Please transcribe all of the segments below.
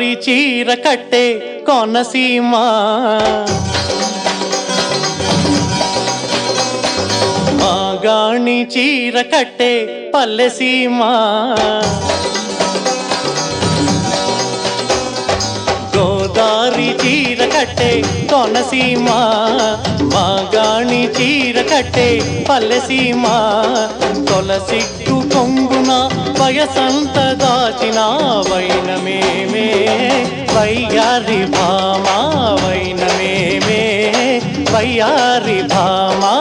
చీర కట్టే కోనసీమ మాగాణి చీర కట్టే పల్లెసీమ గోదారి చీర కట్టే కోనసీమ మాగాణి చీర కట్టే పల్లెసీమ తొలసిగ్గు కొంగున వయసంత దాచిన వైనమేమే వయ్యారి భామా వైనమేమే వయ్యారి భామా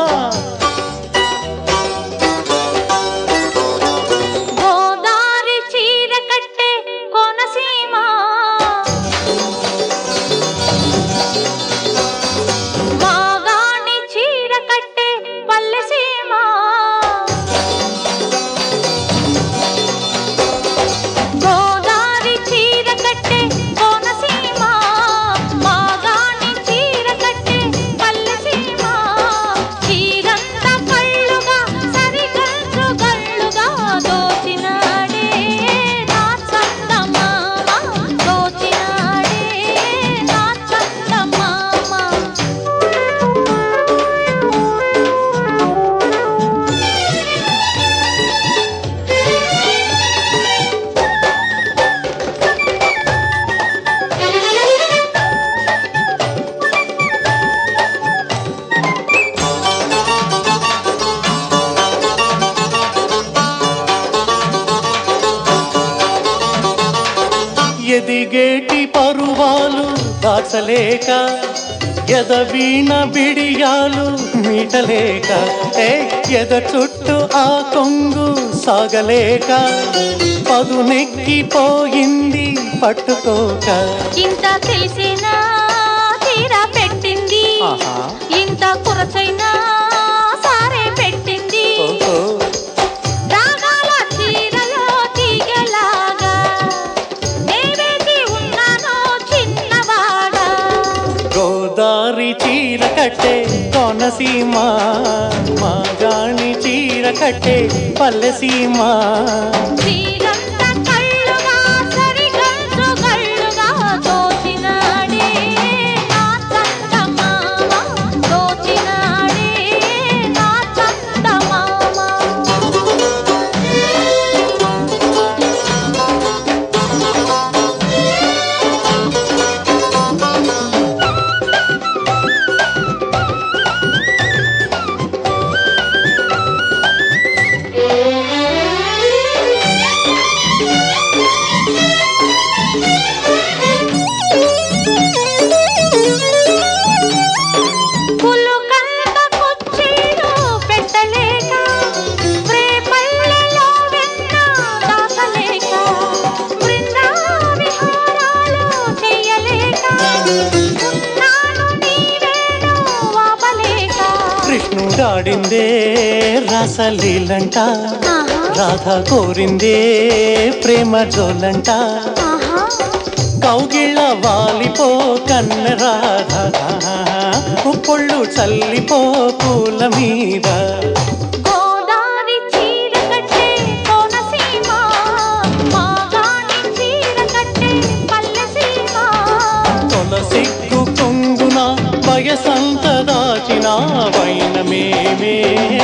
గోదారి చీర కట్టే కోనసీమ మాగాణి చీర కట్టే పల్లెసీమ గోదారి చీర కట్టే కోనసీమ మాగాణి చీర కట్టే పల్లెసీమ చీరంత కళ్ళుగా సరిగల్చు గళ్ళుగా దోచినాడే నా చందమామ దోచినాడే నా చందమామ ఎదిగేటి పరువాలు దాచలేక ఎదవీణ బిడియాలు మీటలేక ఏ ఎద చుట్టూ ఆ కొంగు సాగలేక పదునెక్కిపోయింది పట్టుకోక ఇంత తెలిసినా తీరా పెట్టింది ఆహా. ఇంత కురచైనా సారే పెట్టింది ఓహో. రాగాల చీరలో తీగలాగా నేవేసి ఉన్నానో చిన్నవాడా గోదారి చీర కట్టే కోనసీమ మాగాణి చీర కట్టే పల్లెసీమ చీరంత కళ్ళుగా సరిగల్చు గళ్ళుగా దోచినాడే నా చందమామ దోచినాడే నా చందమామ పులుకంద కుచ్చిళ్ళు పెట్టలేక రేపల్లెలో వెన్న దాచలేక బృందా విహారాలు చెయ్యలేక ఉన్నాను నీవేను వాపలేక కృష్ణుడాడిందే రసలీలంట ఆహా రాధ కోరిందే ప్రేమ జోలంట ఆహా కౌగిళ్ళ వాలిపో కన్న రాధ ఉప్పుళ్ళు చల్లిపో పూల మీద గోదారి చీర కట్టే కోనసీమ మాగాణి చీర కట్టే పల్లెసీమ తొలసిగ్గు కొంగున వయసంత దాచిన వైనమేమే